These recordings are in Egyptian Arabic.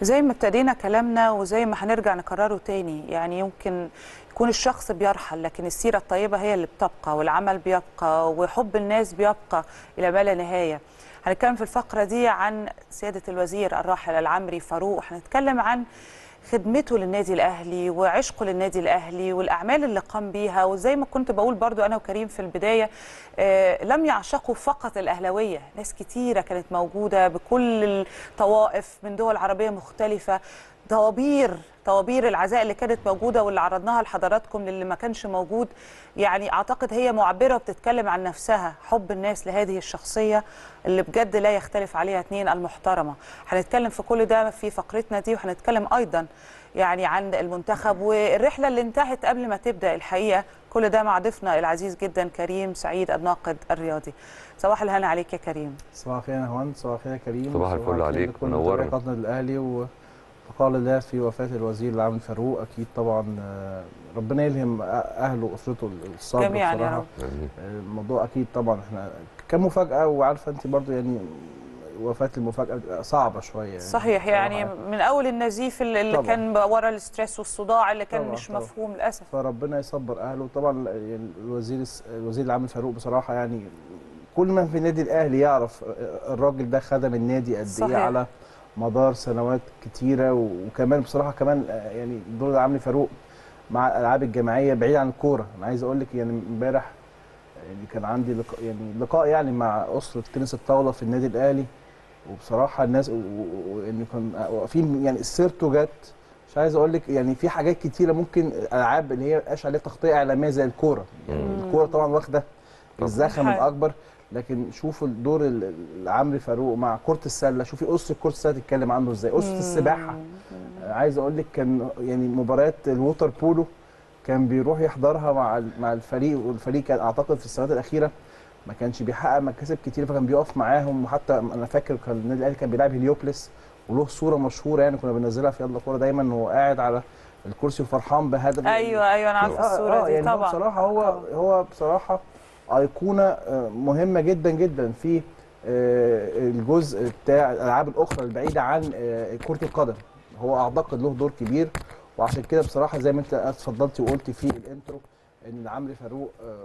زي ما ابتدينا كلامنا وزي ما هنرجع نكرره تاني يعني يمكن يكون الشخص بيرحل لكن السيرة الطيبة هي اللي بتبقى والعمل بيبقى وحب الناس بيبقى إلى ما لا نهاية هنتكلم في الفقرة دي عن سيادة الوزير الراحل العمري فاروق هنتكلم عن خدمته للنادي الاهلي وعشقه للنادي الاهلي والاعمال اللي قام بيها وزي ما كنت بقول برضو انا وكريم في البدايه آه لم يعشقوا فقط الاهلاويه ناس كتيره كانت موجوده بكل الطوائف من دول عربيه مختلفه طوابير طوابير العزاء اللي كانت موجوده واللي عرضناها لحضراتكم للي ما كانش موجود يعني اعتقد هي معبره وبتتكلم عن نفسها حب الناس لهذه الشخصيه اللي بجد لا يختلف عليها اثنين المحترمه هنتكلم في كل ده في فقرتنا دي وهنتكلم ايضا يعني عن المنتخب والرحله اللي انتهت قبل ما تبدا الحقيقه كل ده مع ضيفنا العزيز جدا كريم سعيد الناقد الرياضي صباح الهنا عليك يا كريم صباح الخير يا هوان صباح الخير يا كريم صباح الفل عليك منورنا قناه الاهلي و وقال الله في وفاة الوزير العام فاروق أكيد طبعا ربنا يلهم أهله وأسرته الصبر جميعا بصراحة يا رب الموضوع أكيد طبعا إحنا كان مفاجأة وعارفة أنت برضو يعني وفاة المفاجأة صعبة شوية يعني صحيح يعني من أول النزيف اللي طبعاً. كان ورا الاسترس والصداع اللي كان طبعاً، مش طبعاً. مفهوم للأسف فربنا يصبر أهله طبعا يعني الوزير الوزير العام فاروق بصراحة يعني كل من في النادي الأهلي يعرف الراجل ده خدم النادي قد صحيح. إيه على مدار سنوات كتيرة وكمان بصراحة كمان يعني الدور العام فاروق مع الألعاب الجماعية بعيد عن الكورة أنا عايز أقول لك يعني امبارح يعني كان عندي لقاء يعني لقاء يعني مع أسرة تنس الطاولة في النادي الأهلي وبصراحة الناس و- و- ويعني كان واقفين يعني سيرته جت مش عايز اقول لك يعني في حاجات كتيره ممكن الالعاب اللي هي مبقاش عليها تغطيه اعلاميه زي الكوره يعني مم. الكوره طبعا واخده طبعاً. الزخم حقيقي. الاكبر لكن شوفوا الدور ال- ال- عمرو فاروق مع كره السله شوفي اسره كره السله تتكلم عنه ازاي اسره السباحه آه، عايز اقول لك كان يعني مباريات الووتر بولو كان بيروح يحضرها مع ال- مع الفريق والفريق كان اعتقد في السنوات الاخيره ما كانش بيحقق مكاسب كتير فكان بيقف معاهم وحتى انا فاكر كان النادي الاهلي كان بيلعب هليوبلس وله صوره مشهوره يعني كنا بننزلها في يلا كوره دايما وهو قاعد على الكرسي وفرحان بهدف أيوه أيوه أنا عارفة آه، الصورة آه دي يعني هو طبعا بصراحه هو طبعاً. هو بصراحه ايقونه آه، مهمه جدا جدا في آه، الجزء بتاع الالعاب الاخرى البعيده عن آه، كره القدم هو اعتقد له دور كبير وعشان كده بصراحه زي ما انت اتفضلتي وقلتي في الانترو ان عمرو فاروق آه،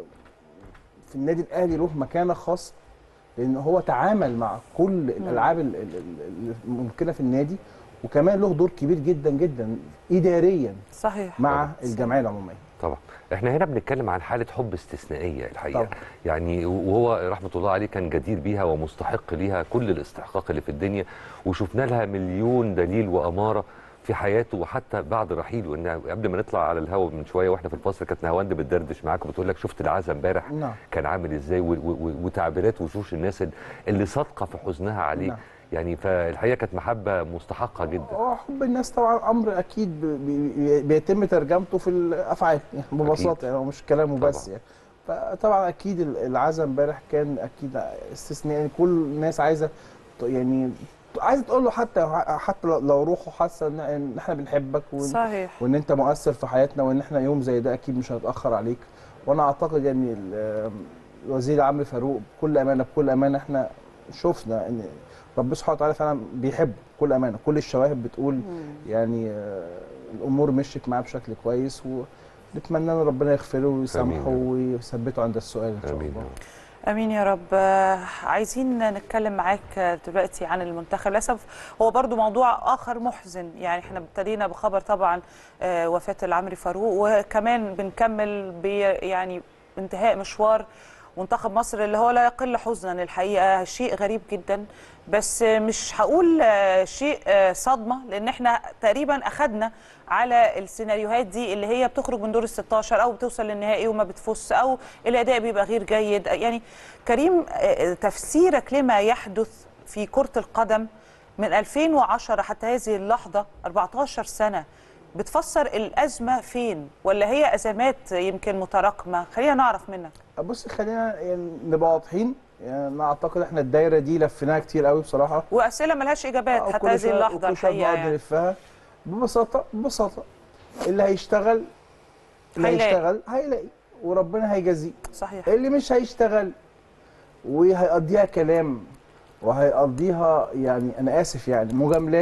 في النادي الاهلي له مكانه خاصه لان هو تعامل مع كل الالعاب ال- ال- ال- الممكنه في النادي وكمان له دور كبير جدا جدا اداريا صحيح مع صحيح. الجمعيه العموميه طبعا احنا هنا بنتكلم عن حاله حب استثنائيه الحقيقه طبعا. يعني وهو رحمه الله عليه كان جدير بيها ومستحق ليها كل الاستحقاق اللي في الدنيا وشفنا لها مليون دليل واماره في حياته وحتى بعد رحيله وان قبل ما نطلع على الهواء من شويه واحنا في الفصل كانت نهاوند بتدردش معاك وبتقول لك شفت العزا امبارح نعم كان عامل ازاي و- و- وتعبيرات وشوش الناس اللي صادقه في حزنها عليه نعم. يعني فالحقيقه كانت محبه مستحقه جدا هو حب الناس طبعا امر اكيد بي- بي- بيتم ترجمته في الافعال يعني ببساطه يعني هو مش كلامه بس طبعاً. يعني فطبعا اكيد ال- العزا امبارح كان اكيد استثنائي يعني كل الناس عايزه ت- يعني عايزه تقول له حتى حتى لو- لو روحه حاسه ان إن احنا بنحبك وإن- صحيح وان انت مؤثر في حياتنا وان احنا يوم زي ده اكيد مش هنتاخر عليك وانا اعتقد يعني ال- الوزير عمرو فاروق بكل امانه بكل امانه احنا شفنا ان ربنا سبحانه وتعالى فعلا بيحب بكل امانه كل الشواهد بتقول يعني آه، الامور مشيت معاه بشكل كويس ونتمنى ان ربنا يغفره ويسامحه آمين. ويثبته عند السؤال ان شاء امين الله امين يا رب آه، عايزين نتكلم معاك آه، دلوقتي عن المنتخب للاسف هو برضو موضوع اخر محزن يعني احنا ابتدينا بخبر طبعا آه، وفاه العمري فاروق وكمان بنكمل ب يعني انتهاء مشوار منتخب مصر اللي هو لا يقل حزنا الحقيقه شيء غريب جدا بس آه، مش هقول آه، شيء آه، صدمه لان احنا تقريبا اخذنا على السيناريوهات دي اللي هي بتخرج من دور ال 16 او بتوصل للنهائي وما بتفوز او الاداء بيبقى غير جيد يعني كريم آه، تفسيرك لما يحدث في كرة القدم من 2010 حتى هذه اللحظة 14 سنة بتفسر الأزمة فين ولا هي أزمات يمكن متراكمة خلينا نعرف منك بص خلينا يعني نبقى واضحين يعني انا اعتقد احنا الدايره دي لفيناها كتير قوي بصراحه وأسئلة ملهاش إجابات آه، حتى وكل هذه شوية- اللحظة وكل شوية الحقيقة بنقعد يعني. نلفها ببساطه ببساطه اللي هيشتغل اللي هيلاقي. هيشتغل هيلاقي وربنا هيجازيه صحيح اللي مش هيشتغل وهيقضيها كلام وهيقضيها يعني انا اسف يعني مجاملات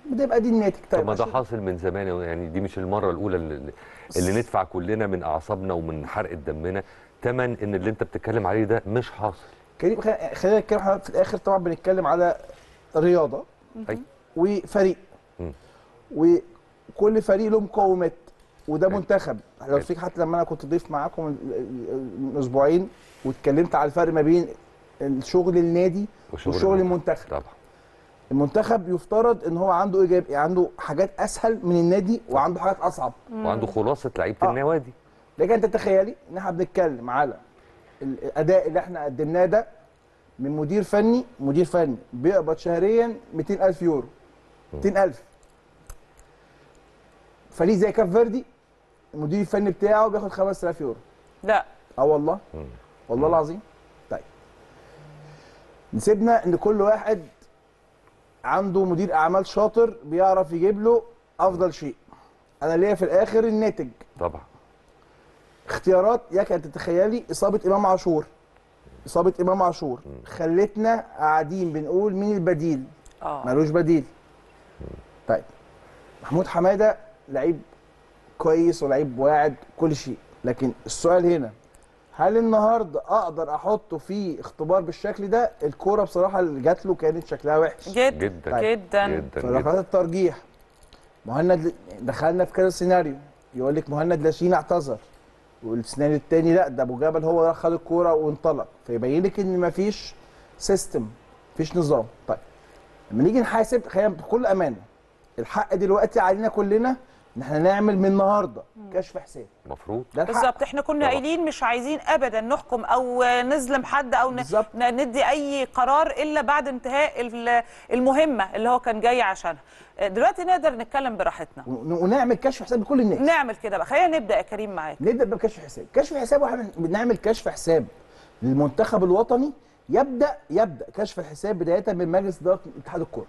بتبقى دي الناتج طب ما ده عشان- حاصل من زمان يعني دي مش المره الاولى اللي, اللي ندفع كلنا من اعصابنا ومن حرقه دمنا تمن ان اللي انت بتتكلم عليه ده مش حاصل كريم خ- خلينا نتكلم احنا في الاخر طبعا بنتكلم على رياضه أي. وفريق مم. وكل فريق له مقومات وده أي. منتخب لو أي. فيك حتى لما انا كنت ضيف معاكم ال- ال- من اسبوعين واتكلمت على الفرق ما بين الشغل النادي وشغل وشغل المنتخب. المنتخب طبعا المنتخب يفترض ان هو عنده ايجاب عنده حاجات اسهل من النادي وعنده حاجات اصعب وعنده خلاصه لعيبه آه. النوادي لكن انت تخيلي ان احنا بنتكلم على الاداء اللي احنا قدمناه ده من مدير فني مدير فني بيقبض شهريا 200000 يورو 200000 فريق زي كاف فيردي المدير الفني بتاعه بياخد 5000 يورو لا اه والله مم. والله العظيم طيب نسيبنا ان كل واحد عنده مدير اعمال شاطر بيعرف يجيب له افضل شيء انا ليا في الاخر الناتج طبعا اختيارات يك ان تتخيلي اصابه امام عاشور اصابه امام عاشور خلتنا قاعدين بنقول مين البديل اه ملوش بديل طيب محمود حماده لعيب كويس ولعيب واعد كل شيء لكن السؤال هنا هل النهارده اقدر احطه في اختبار بالشكل ده الكوره بصراحه اللي جات له كانت شكلها وحش جدا جدا جدا جدا, في جدا. ركلات الترجيح مهند دخلنا في كذا سيناريو يقول لك مهند لاشين اعتذر والسيناريو التاني لا ده ابو جبل هو راح خد الكوره وانطلق فيبين لك ان مفيش سيستم مفيش نظام طيب لما نيجي نحاسب خلينا بكل امانه الحق دلوقتي علينا كلنا ان احنا نعمل من النهارده كشف حساب المفروض ده الحق بالظبط احنا كنا طبعا. قايلين مش عايزين ابدا نحكم او نظلم حد او ن- بالظبط. ن- ندي اي قرار الا بعد انتهاء ال- المهمه اللي هو كان جاي عشانها دلوقتي نقدر نتكلم براحتنا ون- ونعمل كشف حساب لكل الناس نعمل كده بقى خلينا نبدا يا كريم معاك نبدا بكشف حساب كشف حساب واحنا بنعمل كشف حساب للمنتخب الوطني يبدا يبدا كشف الحساب بدايه من مجلس اداره اتحاد الكره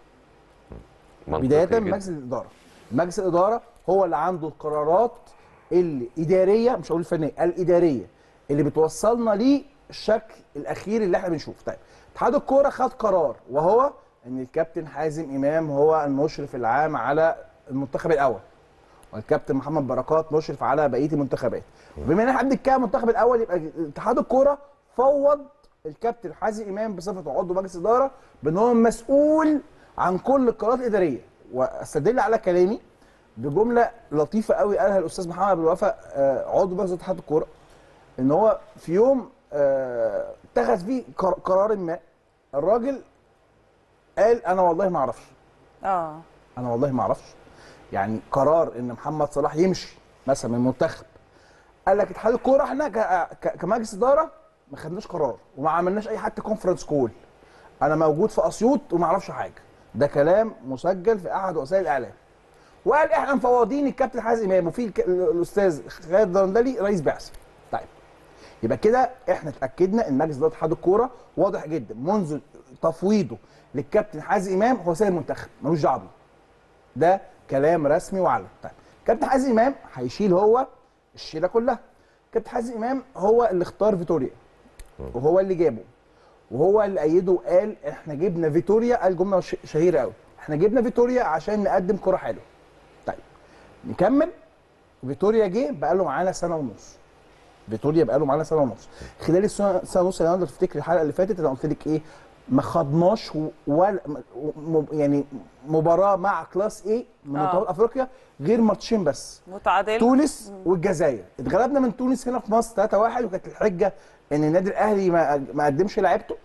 منطقي بدايه جداً. من مجلس الاداره مجلس الاداره هو اللي عنده القرارات الاداريه مش هقول الفنيه الاداريه اللي بتوصلنا للشكل الاخير اللي احنا بنشوفه طيب اتحاد الكوره خد قرار وهو ان الكابتن حازم امام هو المشرف العام على المنتخب الاول والكابتن محمد بركات مشرف على بقيه المنتخبات وبما ان احنا بنتكلم المنتخب الاول يبقى اتحاد الكوره فوض الكابتن حازم امام بصفته عضو مجلس اداره بان هو مسؤول عن كل القرارات الاداريه واستدل على كلامي بجمله لطيفه قوي قالها الاستاذ محمد عبد الوفا آه، عضو مجلس اتحاد الكوره ان هو في يوم آه، اتخذ فيه قر- قرار ما الراجل قال انا والله ما اعرفش اه انا والله ما اعرفش يعني قرار ان محمد صلاح يمشي مثلا من المنتخب قال لك اتحاد الكوره احنا ك- ك- كمجلس اداره ما خدناش قرار وما عملناش اي حتى كونفرنس كول انا موجود في اسيوط وما اعرفش حاجه ده كلام مسجل في احد وسائل الاعلام وقال احنا مفوضين الكابتن حازم امام وفي الك- الاستاذ خالد درندلي رئيس بعثه طيب يبقى كده احنا اتاكدنا ان مجلس اداره اتحاد الكوره واضح جدا منذ تفويضه للكابتن حازم امام هو سيد المنتخب ملوش دعوه بيه. ده كلام رسمي وعلن طيب كابتن حازم امام هيشيل هو الشيله كلها كابتن حازم امام هو اللي اختار فيتوريا وهو اللي جابه وهو اللي ايده وقال احنا جبنا فيتوريا قال جمله ش- شهيره قوي احنا جبنا فيتوريا عشان نقدم كره حلوه طيب نكمل فيتوريا جه بقى له معانا سنه ونص فيتوريا بقى له معانا سنه ونص خلال السنه سنه ونص اللي انا تفتكر الحلقه اللي فاتت انا قلت لك ايه ما خدناش و- ولا م- يعني مباراه مع كلاس ايه من آه. منتخبات افريقيا غير ماتشين بس متعادل تونس والجزائر اتغلبنا من تونس هنا في مصر 3-1 وكانت الحجه ان النادي الاهلي ما ما قدمش لعيبته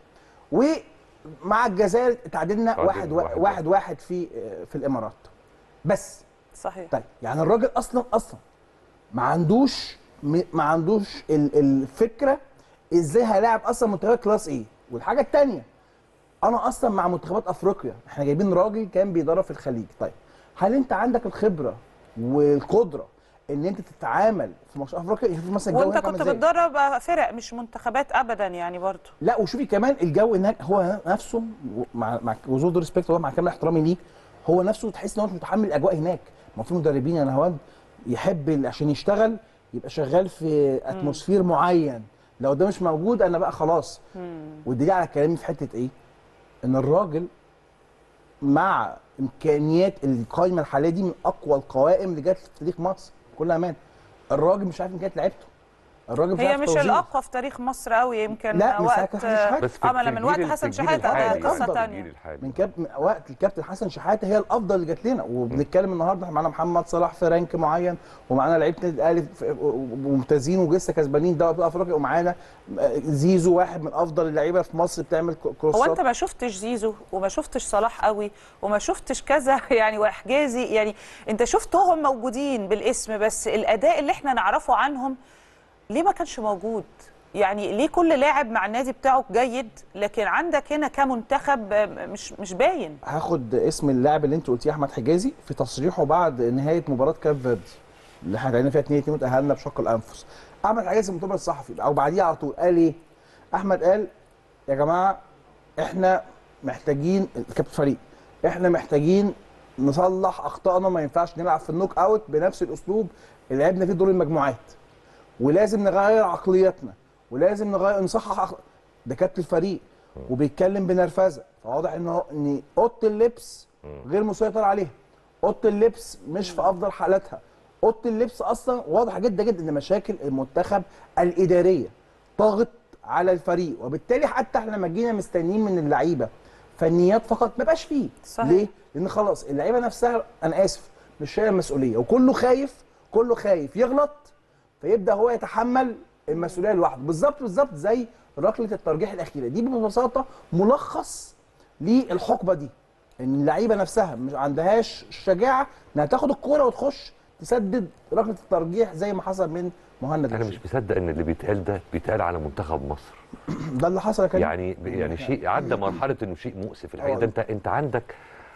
ومع الجزائر اتعادلنا تعادلنا واحد واحد واحد, واحد في في الامارات بس صحيح طيب يعني الراجل اصلا اصلا ما عندوش م- ما عندوش ال- الفكره ازاي هيلاعب اصلا منتخبات كلاس ايه والحاجه الثانيه انا اصلا مع منتخبات افريقيا احنا جايبين راجل كان بيدرب في الخليج طيب هل انت عندك الخبره والقدره ان انت تتعامل في ماتش افريقيا شوف مثلا الجو وانت هناك عامل كنت إزاي. بتدرب فرق مش منتخبات ابدا يعني برضو لا وشوفي كمان الجو هناك هو نفسه مع مع وزود ريسبكت مع كامل احترامي ليه هو نفسه تحس ان هو مش متحمل الاجواء هناك ما في مدربين يا نهوان يحب ال- عشان يشتغل يبقى شغال في اتموسفير معين لو ده مش موجود انا بقى خلاص والدليل على كلامي في حته ايه ان الراجل مع امكانيات القائمه الحاليه دي من اقوى القوائم اللي جت في تاريخ مصر بكل امان الراجل مش عارف امكانيات لعيبته الراجل مش هي عارف مش توظيف. الاقوى في تاريخ مصر قوي يمكن لا، من ساعة وقت حسن شحاتة. بس في اه ما أنا في من الجيل- وقت حسن في الجيل شحاته الحالي. ده قصه أفضل. الجيل ثانيه الحالي. من كاب من وقت الكابتن حسن شحاته هي الافضل اللي جات لنا وبنتكلم النهارده احنا معانا محمد صلاح في رانك معين ومعانا لعيبه النادي الاهلي في- ممتازين ولسه كسبانين دوري افريقيا ومعانا زيزو واحد من افضل اللعيبه في مصر بتعمل هو كروسات انت ما شفتش زيزو وما شفتش صلاح قوي وما شفتش كذا يعني وحجازي يعني انت شفتهم موجودين بالاسم بس الاداء اللي احنا نعرفه عنهم ليه ما كانش موجود يعني ليه كل لاعب مع النادي بتاعه جيد لكن عندك هنا كمنتخب مش مش باين هاخد اسم اللاعب اللي انت قلتيه احمد حجازي في تصريحه بعد نهايه مباراه كاب فيردي اللي احنا لعبنا فيها 2 2 وتاهلنا بشق الانفس احمد حجازي في المؤتمر الصحفي او بعديه على طول قال ايه احمد قال يا جماعه احنا محتاجين كابتن فريق احنا محتاجين نصلح اخطائنا ما ينفعش نلعب في النوك اوت بنفس الاسلوب اللي لعبنا فيه دور المجموعات ولازم نغير عقلياتنا ولازم نغير نصحح أخ... ده كابتن الفريق وبيتكلم بنرفزه فواضح ان هو ان اوضه اللبس غير مسيطر عليها اوضه اللبس مش في افضل حالاتها اوضه اللبس اصلا واضح جدا جدا ان مشاكل المنتخب الاداريه طاغت على الفريق وبالتالي حتى احنا لما جينا مستنيين من اللعيبه فنيات فقط ما بقاش فيه صحيح. ليه لان خلاص اللعيبه نفسها انا اسف مش شايل المسؤوليه وكله خايف كله خايف يغلط فيبدا هو يتحمل المسؤوليه لوحده بالظبط بالظبط زي ركله الترجيح الاخيره دي ببساطه ملخص للحقبه دي ان اللعيبه نفسها مش عندهاش الشجاعه انها تاخد الكوره وتخش تسدد ركله الترجيح زي ما حصل من مهند انا رشيد. مش مصدق ان اللي بيتقال ده بيتقال على منتخب مصر ده اللي حصل يا كريم يعني يعني شيء عدى مرحله انه شيء مؤسف الحقيقه آه. ده انت انت عندك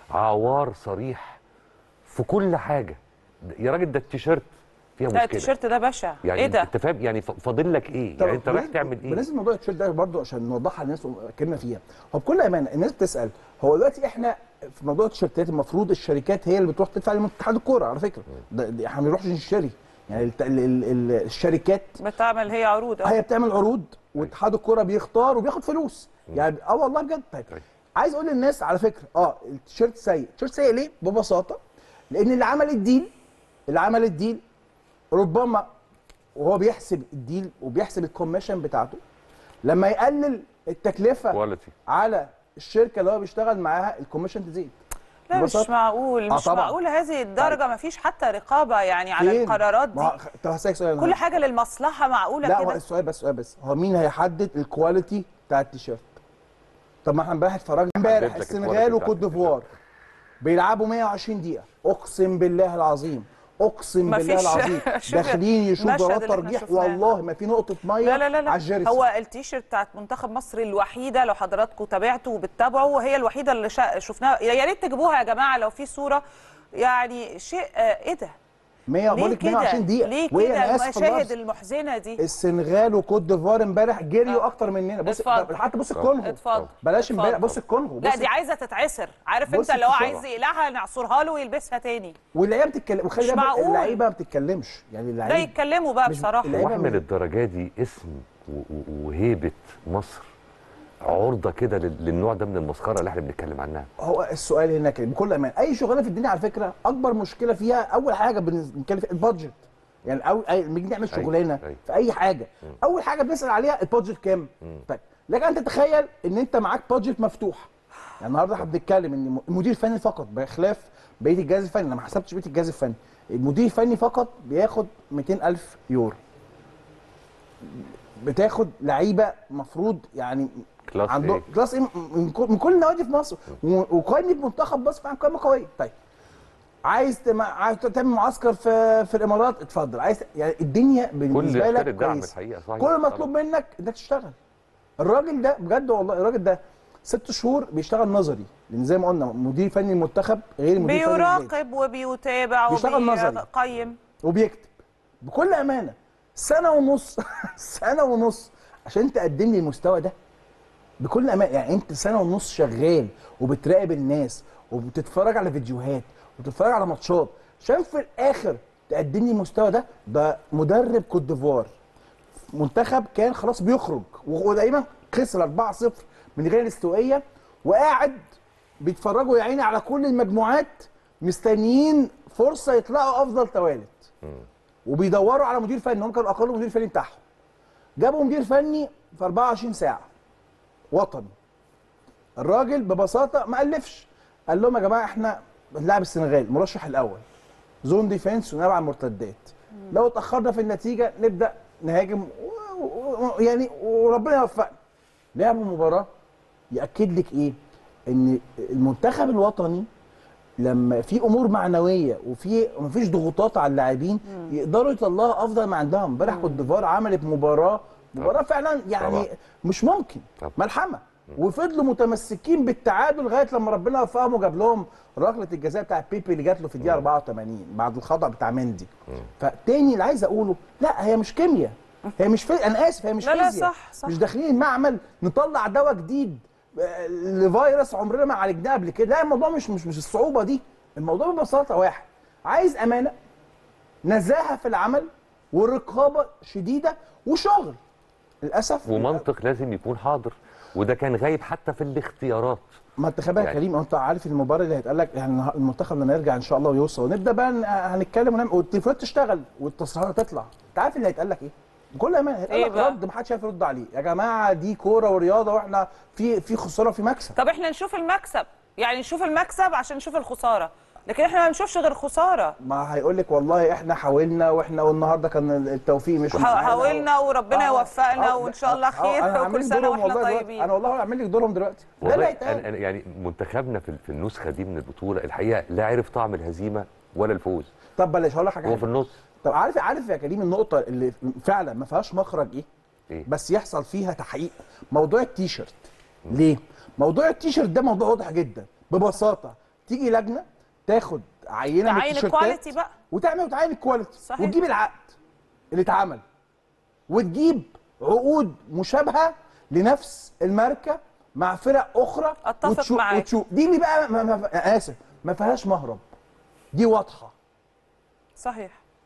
عوار صريح في كل حاجه ده- يا راجل ده التيشيرت فيها لا مشكله التيشيرت ده بشع يعني ايه ده انت فاهم يعني ف- فاضل لك ايه طب يعني انت رايح بالنسبة- تعمل ايه بالنسبه لموضوع التيشيرت ده برضه عشان نوضحها للناس واتكلمنا فيها هو بكل امانه الناس بتسال هو دلوقتي احنا في موضوع التيشيرتات المفروض الشركات هي اللي بتروح تدفع لاتحاد الكوره على فكره ده ده احنا ما بنروحش نشتري يعني الت- ال- ال- ال- الشركات بتعمل هي عروض اه هي بتعمل عروض واتحاد الكوره بيختار وبياخد فلوس يعني اه والله بجد طيب طيب. عايز اقول للناس على فكره اه التيشيرت سيء التيشيرت سيء ليه ببساطه لان اللي عمل الديل اللي عمل الديل ربما وهو بيحسب الديل وبيحسب الكوميشن بتاعته لما يقلل التكلفه كواليتي على الشركه اللي هو بيشتغل معاها الكوميشن تزيد لا مش ببساطة. معقول آه مش طبعاً. معقول هذه الدرجه ما فيش حتى رقابه يعني على فين؟ القرارات ما هو- دي طب هسألك سؤال كل حاجه للمصلحه معقوله لا هو كده السؤال بس سؤال بس هو مين هيحدد الكواليتي بتاع التيشيرت طب ما احنا امبارح اتفرجنا امبارح لك السنغال الكواليتي وكوت بتاع ديفوار بيلعبوا 120 دقيقه اقسم بالله العظيم اقسم ما بالله فيش- العظيم شوف داخلين يشوفوا المشهد ضربات اللي احنا ترجيح شفناه. والله ما في نقطه ميه لا لا لا, على لا. الجيرسي هو التيشيرت بتاعت منتخب مصر الوحيده لو حضراتكم تابعتوا وبتتابعوا وهي الوحيده اللي شا... شفناها يا ريت تجيبوها يا جماعه لو في صوره يعني شيء آه ايه ده 100 بقول ليه لك 120 كده دقيقه ليه وهي كده أنا آسف في المشاهد اللفظ. المحزنه دي السنغال وكوت ديفوار امبارح جريوا آه. اكتر مننا بص اتفضل. طب حتى بص الكونغو اتفضل بلاش امبارح اتفضل. بص الكونغو لا بص دي عايزه تتعسر عارف بص انت اللي هو التيشيرت. عايز يقلعها نعصرها له ويلبسها تاني واللعيبه بتتكلم وخلي مش بالك معقول. اللعيبه ما بتتكلمش يعني لا اللعيبه يتكلموا بقى مش- بصراحه اللعيبة واحنا من- للدرجه دي اسم و- و- وهيبه مصر عرضه كده لل- للنوع ده من المسخره اللي احنا بنتكلم عنها هو السؤال هنا كده بكل امان اي شغلانه في الدنيا على فكره اكبر مشكله فيها اول حاجه بنتكلم فيها البادجت يعني اول أي- لما نيجي نعمل أيوة، شغلانه أيوة. في اي حاجه اول حاجه بنسال عليها البادجت كام طيب لكن انت تخيل ان انت معاك بادجت مفتوح يعني النهارده احنا بنتكلم ان المدير الفني فقط بخلاف بقيه الجهاز الفني انا ما حسبتش بقيه الجهاز الفني المدير الفني فقط بياخد 200000 يورو بتاخد لعيبه مفروض يعني كلاس عنده ايه كلاس ايه من كل- من كل النوادي في مصر و- وقائمه منتخب مصر فعلا قائمه قويه طيب عايز تم... عايز تعمل معسكر في في الامارات اتفضل عايز يعني الدنيا كل بالنسبه يختار لك الدعم كويسه الحقيقه صحيح كل المطلوب منك انك تشتغل الراجل ده بجد والله الراجل ده ست شهور بيشتغل نظري لان زي ما قلنا مدير فني المنتخب غير مدير فني النادي. بيراقب وبيتابع بيشتغل نظري. وبيقيم وبيكتب بكل امانه سنه ونص سنه ونص عشان تقدم لي المستوى ده بكل امانه يعني انت سنه ونص شغال وبتراقب الناس وبتتفرج على فيديوهات وبتتفرج على ماتشات عشان في الاخر تقدم لي المستوى ده ده مدرب كوت ديفوار منتخب كان خلاص بيخرج ودايما خسر 4-0 من غير الاستوائيه وقاعد بيتفرجوا يا عيني على كل المجموعات مستنيين فرصه يطلعوا افضل توالت وبيدوروا على مدير فني هم كانوا اقل مدير فني بتاعهم جابوا مدير فني في 24 ساعه وطني الراجل ببساطه ما الفش قال لهم يا جماعه احنا بنلعب السنغال مرشح الاول زون ديفenس ونلعب على المرتدات لو اتاخرنا في النتيجه نبدا نهاجم و- و- و- يعني وربنا يوفقنا لعبوا مباراه ياكد لك ايه ان المنتخب الوطني لما في امور معنويه وفي مفيش ضغوطات على اللاعبين يقدروا يطلعوا افضل ما عندهم امبارح كوت ديفوار عملت مباراه مباراه فعلا يعني طبعا. مش ممكن طبعا. ملحمه وفضلوا متمسكين بالتعادل لغايه لما ربنا وفقهم وجاب لهم ركله الجزاء بتاع بيبي اللي جات له في الدقيقه 84 بعد الخطا بتاع مندي فتاني اللي عايز اقوله لا هي مش كيمياء هي مش في... انا اسف هي مش لا لا فيزياء صح صح مش داخلين المعمل نطلع دواء جديد آه، لفيروس عمرنا ما عالجناه قبل كده لا الموضوع مش مش مش الصعوبه دي الموضوع ببساطه واحد عايز امانه نزاهه في العمل ورقابه شديده وشغل للاسف ومنطق لازم يكون حاضر وده كان غايب حتى في الاختيارات ما انت خبر يا يعني- كريم انت عارف المباراه اللي هيتقال لك يعني المنتخب لما يرجع ان شاء الله ويوصل ونبدا بقى ن- هنتكلم ونعمل والتليفونات تشتغل والتصريحات تطلع انت عارف اللي هيتقال لك ايه؟ بكل امانه هيتقال ايه لك بقى؟ رد ما حدش عارف يرد عليه يا جماعه دي كوره ورياضه واحنا في في خساره في مكسب طب احنا نشوف المكسب يعني نشوف المكسب عشان نشوف الخساره لكن احنا ما بنشوفش غير خساره ما هيقول لك والله احنا حاولنا واحنا والنهارده كان التوفيق مش حا- معانا. حاولنا وربنا آه، يوفقنا آه، وان شاء الله آه، خير أنا هعمل وكل لك سنه دورهم واحنا والله دلوقتي. طيبين انا والله هعمل لك دورهم دلوقتي ده اللي والله هيتقال أنا أنا يعني منتخبنا في في النسخه دي من البطوله الحقيقه لا عرف طعم الهزيمه ولا الفوز طب بلاش هقول لك حاجه هو في حلوة. النص طب عارف عارف يا كريم النقطه اللي فعلا ما فيهاش مخرج ايه؟ ايه بس يحصل فيها تحقيق موضوع التيشيرت ليه موضوع التيشيرت ده موضوع واضح جدا ببساطه تيجي لجنه تاخد عينه من تعين التيشيرتات الكواليتي بقى وتعمل وتعين الكواليتي صحيح. وتجيب العقد اللي اتعمل وتجيب عقود مشابهه لنفس الماركه مع فرق اخرى أتفق وتشوف معاك. وتشوف دي اللي بقى ما ما أنا اسف ما فيهاش مهرب دي واضحه صحيح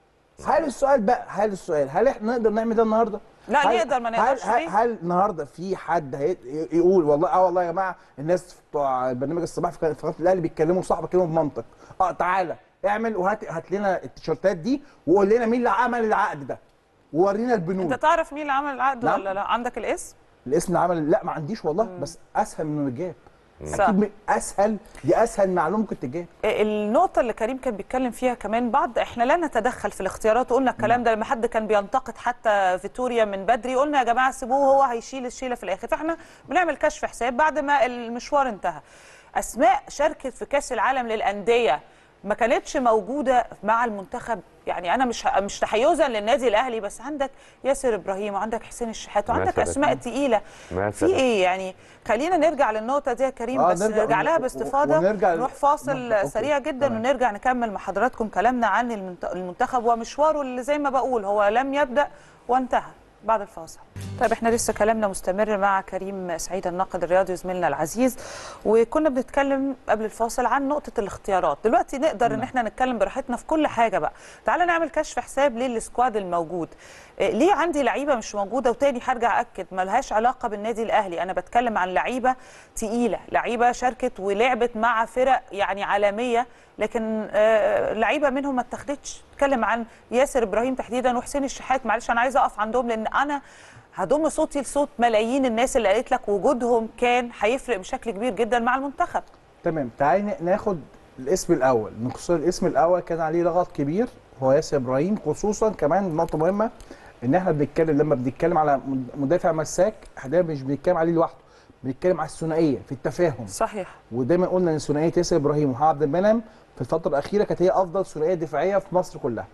هل السؤال بقى هل السؤال هل احنا نقدر نعمل ده النهارده؟ لا، هل نقدر، ما نقدرش هل, هل, ليه؟ هل النهارده في حد هي يقول والله اه والله يا جماعه الناس بتوع برنامج الصباح في قناه الاهلي بيتكلموا صح بيتكلموا بمنطق اه تعالى اعمل وهات هات لنا التيشيرتات دي وقول لنا مين اللي عمل العقد ده وورينا البنود انت تعرف مين اللي عمل العقد نعم. ولا لا عندك الاسم الاسم اللي عمل لا ما عنديش والله بس اسهل من الجاب صح. اكيد من- اسهل دي اسهل معلومه ممكن تتجاب النقطة اللي كريم كان بيتكلم فيها كمان بعض احنا لا نتدخل في الاختيارات وقلنا الكلام ده لما حد كان بينتقد حتى فيتوريا من بدري قلنا يا جماعة سيبوه هو هيشيل الشيلة في الآخر فاحنا بنعمل كشف حساب بعد ما المشوار انتهى أسماء شاركت في كأس العالم للأندية ما كانتش موجودة مع المنتخب يعني أنا مش مش تحيزا للنادي الأهلي بس عندك ياسر إبراهيم وعندك حسين الشحات وعندك مثلاً. أسماء تقيلة مثلاً. في إيه يعني خلينا نرجع للنقطة دي يا كريم آه، بس نرجع- نرجع لها و- باستفاضة ونرجع ل- نروح فاصل أوكي. سريع جدا تمام. ونرجع نكمل مع حضراتكم كلامنا عن المنت- المنتخب ومشواره اللي زي ما بقول هو لم يبدأ وانتهى بعد الفاصل طيب احنا لسه كلامنا مستمر مع كريم سعيد الناقد الرياضي زميلنا العزيز وكنا بنتكلم قبل الفاصل عن نقطة الاختيارات دلوقتي نقدر ان احنا نتكلم براحتنا في كل حاجة بقى تعالى نعمل كشف حساب للسكواد الموجود إيه، ليه عندي لعيبة مش موجودة وتاني هرجع أكد ملهاش علاقة بالنادي الأهلي أنا بتكلم عن لعيبة تقيلة لعيبة شاركت ولعبت مع فرق يعني عالمية لكن آه، لعيبه منهم ما اتخذتش اتكلم عن ياسر ابراهيم تحديدا وحسين الشحات معلش انا عايزه اقف عندهم لان انا هضم صوتي لصوت ملايين الناس اللي قالت لك وجودهم كان هيفرق بشكل كبير جدا مع المنتخب تمام تعالي ن- ناخد الاسم الاول نخصوص الاسم الاول كان عليه لغط كبير هو ياسر ابراهيم خصوصا كمان نقطه مهمه ان احنا بنتكلم لما بنتكلم على مد- مدافع مساك احنا مش بنتكلم عليه لوحده بنتكلم على الثنائيه في التفاهم صحيح ودايما قلنا ان ثنائيه ياسر ابراهيم ومحمد عبد المنعم في الفتره الاخيره كانت هي افضل ثنائيه دفاعيه في مصر كلها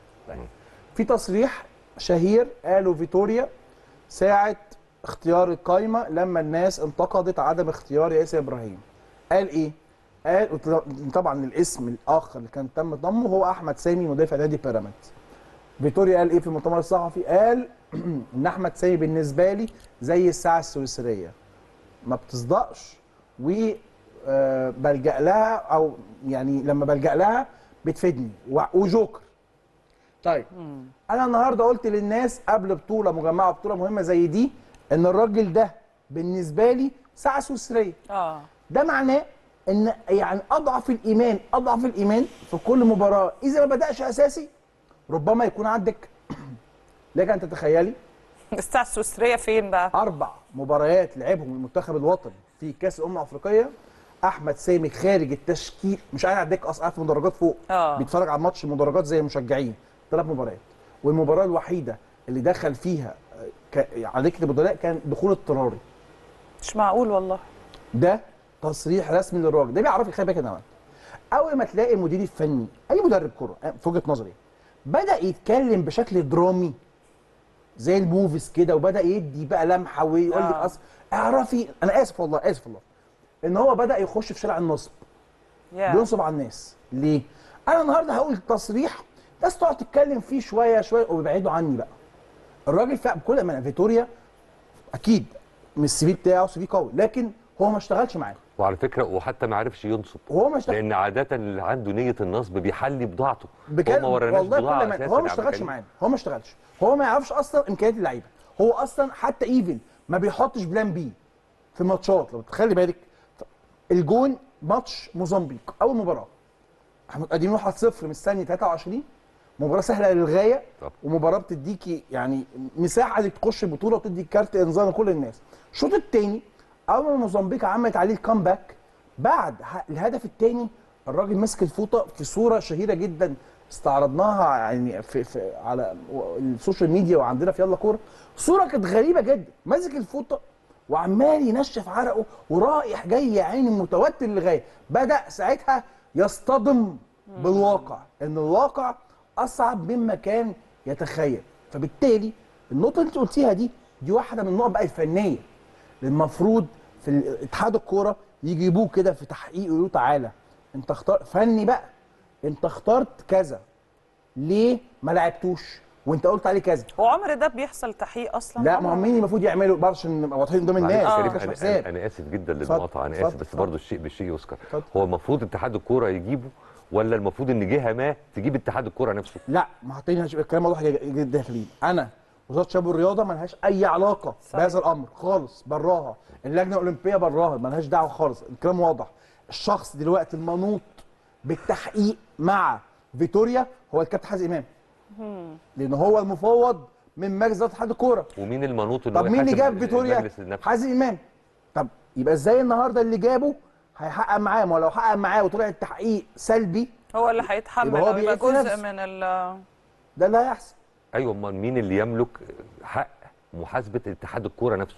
في تصريح شهير قاله فيتوريا ساعه اختيار القايمه لما الناس انتقدت عدم اختيار ياسر ابراهيم قال ايه قال طبعا الاسم الاخر اللي كان تم ضمه هو احمد سامي مدافع نادي بيراميدز فيتوريا قال ايه في المؤتمر الصحفي قال ان احمد سامي بالنسبه لي زي الساعه السويسريه ما بتصدقش و آه، بلجأ لها او يعني لما بلجأ لها بتفيدني و- وجوكر طيب انا النهارده قلت للناس قبل بطوله مجمعه بطوله مهمه زي دي ان الراجل ده بالنسبه لي ساعه سويسريه اه ده معناه ان يعني اضعف الايمان اضعف الايمان في كل مباراه اذا ما بداش اساسي ربما يكون عندك لك ان تتخيلي الساعه السويسريه فين بقى اربع مباريات لعبهم المنتخب الوطني في كاس الامم الافريقيه احمد سامي خارج التشكيل مش قاعد على الدكه اصلا قاعد في المدرجات فوق آه. بيتفرج على ماتش المدرجات زي المشجعين ثلاث مباريات والمباراه الوحيده اللي دخل فيها آه، ك... على دكه البدلاء كان دخول اضطراري مش معقول والله ده تصريح رسمي للراجل ده بيعرفك خلي بالك يا نوال. اول ما تلاقي المدير الفني اي مدرب كره آه، في وجهه نظري بدا يتكلم بشكل درامي زي الموفيز كده وبدا يدي بقى لمحه ويقول لك آه. اصل اعرفي انا اسف والله اسف والله ان هو بدا يخش في شارع النصب يا. بينصب على الناس ليه؟ انا النهارده هقول تصريح ناس تقعد تتكلم فيه شويه شويه ويبعدوا عني بقى الراجل فعلا بكل امانه فيتوريا اكيد مش السي في بتاعه سي في قوي لكن هو ما اشتغلش معاه وعلى فكره وحتى ما عرفش ينصب وهو ما اشتغل لان عاده اللي عنده نيه النصب بيحلي بضاعته هو بجد ما وراناش والله بكل بضاعه امانه اساسا هو يا ما عم اشتغلش كريم. معانا هو ما اشتغلش هو ما يعرفش اصلا امكانيات اللعيبه هو اصلا حتى ايفن ما بيحطش بلان بي في ماتشات لو تخلي بالك الجون ماتش موزمبيق اول مباراه احنا متقدمين 1-0 من الثانيه 23 مباراه سهله للغايه طب. ومباراه بتديكي يعني مساحه انك تخش البطوله وتدي كارت انذار لكل الناس الشوط الثاني اول ما موزمبيق عملت عليه الكامباك بعد ه- الهدف الثاني الراجل مسك الفوطه في صوره شهيره جدا استعرضناها يعني في, في على و- السوشيال ميديا وعندنا في يلا كوره صوره كانت غريبه جدا ماسك الفوطه وعمال ينشف عرقه ورايح جاي يا عيني متوتر للغايه بدا ساعتها يصطدم بالواقع ان الواقع اصعب مما كان يتخيل فبالتالي النقطه اللي انت قلتيها دي دي واحده من النقط بقى الفنيه المفروض في اتحاد الكوره يجيبوه كده في تحقيق يقولوا تعالى انت اختار فني بقى انت اخترت كذا ليه ما لعبتوش وانت قلت عليه كذا هو عمر ده بيحصل تحقيق اصلا لا ما هم مين المفروض يعملوا برضه عشان نبقى واضحين قدام معلش الناس يا ما كريم، يبقاش أنا, حساب أنا, انا اسف جدا اتفضل، للمقاطعه انا اتفضل، اسف بس اتفضل. برضه الشيء بالشيء يذكر اتفضل. هو المفروض اتحاد الكوره يجيبه ولا المفروض ان جهه ما تجيب اتحاد الكوره نفسه لا ما هتلاقيني هشبه الكلام واضح جدا يا خليل انا وزاره الشباب والرياضه ما لهاش اي علاقه صحيح. بهذا الامر خالص براها اللجنه الاولمبيه براها ما لهاش دعوه خالص الكلام واضح الشخص دلوقتي المنوط بالتحقيق مع فيتوريا هو الكابتن حازم امام لان هو المفوض من مجلس اداره اتحاد الكوره ومين المنوط ان طب هو مين اللي يحاسب جاب فيتوريا المجلس النفسي؟ حازم امام طب يبقى ازاي النهارده اللي جابه هيحقق معاه ما هو لو حقق معاه وطلع التحقيق سلبي هو اللي هيتحمل يبقى هو او يبقى بيقتل جزء نفسه. من ال ده اللي هيحصل ايوه امال مين اللي يملك حق محاسبه اتحاد الكوره نفسه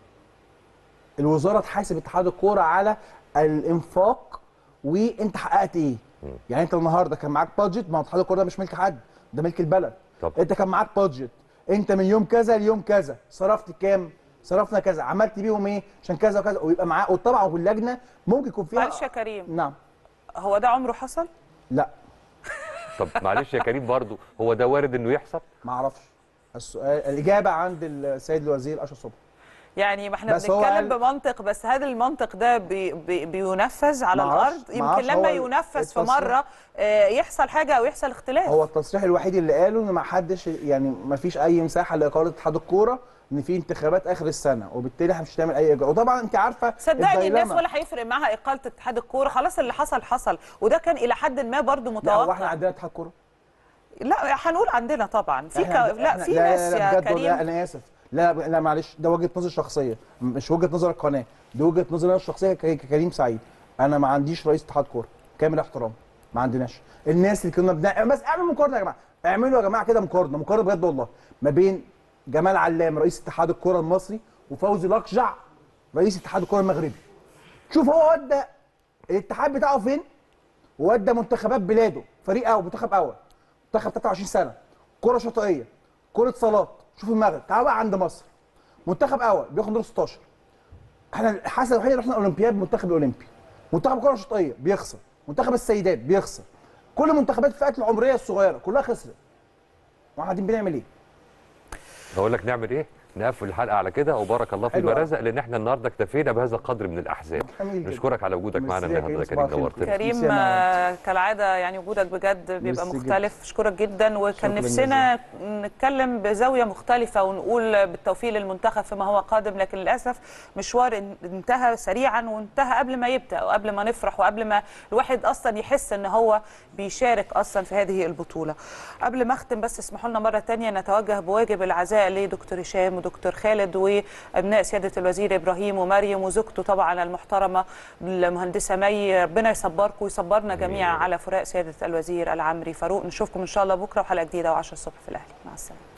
الوزاره تحاسب اتحاد الكوره على الانفاق وانت حققت ايه يعني انت النهارده كان معاك بادجت ما هو اتحاد الكوره ده مش ملك حد ده ملك البلد طب. انت كان معاك بادجت انت من يوم كذا ليوم كذا صرفت كام صرفنا كذا عملت بيهم ايه عشان كذا وكذا ويبقى معاه وطبعا واللجنه ممكن يكون فيها معلش يا كريم نعم هو ده عمره حصل؟ لا طب معلش يا كريم برضه هو ده وارد انه يحصل ما اعرفش السؤال الاجابه عند السيد الوزير اشرف صبحي يعني ما احنا بس هو بنتكلم قال- بمنطق بس هل المنطق ده بي بي بينفذ على معرفش- الارض يمكن معرفش لما هو ينفذ في التصريح- مره آه، يحصل حاجه او يحصل اختلاف هو التصريح الوحيد اللي قاله ان ما حدش يعني ما فيش اي مساحه لاقاله اتحاد الكوره ان في انتخابات اخر السنه وبالتالي احنا مش هنعمل اي اجراء وطبعا انت عارفه صدقني الناس الديلما. ولا هيفرق معاها اقاله اتحاد الكوره خلاص اللي حصل حصل وده كان الى حد ما برضو لا هو احنا متوقع عندنا اتحاد كوره لا هنقول عندنا طبعا في ك... إحنا عند- لا إحنا- في لا ناس لا لا يا بجد والله، كريم انا اسف لا لا معلش ده وجهه نظر شخصيه مش وجهه نظر القناه دي وجهه نظري انا الشخصيه ك- ككريم سعيد انا ما عنديش رئيس اتحاد كوره كامل احترام ما عندناش الناس اللي كنا بنعمل بس اعملوا مقارنه يا جماعه اعملوا يا جماعه كده مقارنه مقارنه بجد والله ما بين جمال علام رئيس اتحاد الكوره المصري وفوزي لقجع رئيس اتحاد الكوره المغربي شوف هو ودى الاتحاد بتاعه فين وودى منتخبات بلاده فريق اول منتخب اول منتخب 23 سنه كره شاطئيه كره صالات شوف المغرب تعال بقى عند مصر منتخب اول بياخد دور 16 احنا الحاسه الوحيده اللي رحنا الاولمبياد المنتخب الاولمبي منتخب كره شاطئيه بيخسر منتخب السيدات بيخسر كل منتخبات الفئات العمريه الصغيره كلها خسرت واحنا قاعدين بنعمل ايه اقول لك نعمل ايه نقفل الحلقه على كده وبارك الله حلو فيما أوي. رزق لان احنا النهارده اكتفينا بهذا القدر من الاحزاب جميل جدا. نشكرك على وجودك معنا ميرسي يا النهارده يا كريم، كريم صباح الخير. نورتنا كريم ميرسي يا آه، كالعاده يعني وجودك بجد بيبقى ميرسي مختلف اشكرك جدا وكان شكراً نفسنا نتكلم بزاويه مختلفه ونقول بالتوفيق للمنتخب فيما هو قادم لكن للاسف مشوار ان- انتهى سريعا وانتهى قبل ما يبدا وقبل ما نفرح وقبل ما الواحد اصلا يحس ان هو بيشارك اصلا في هذه البطوله قبل ما اختم بس اسمحوا لنا مره تانية نتوجه بواجب العزاء لدكتور هشام ودكتور خالد وابناء سياده الوزير ابراهيم ومريم وزوجته طبعا المحترمه المهندسه مي ربنا يصبركم ويصبرنا جميعا على فراق سياده الوزير العمري فاروق نشوفكم ان شاء الله بكره وحلقه جديده و10 الصبح في الاهلي مع السلامه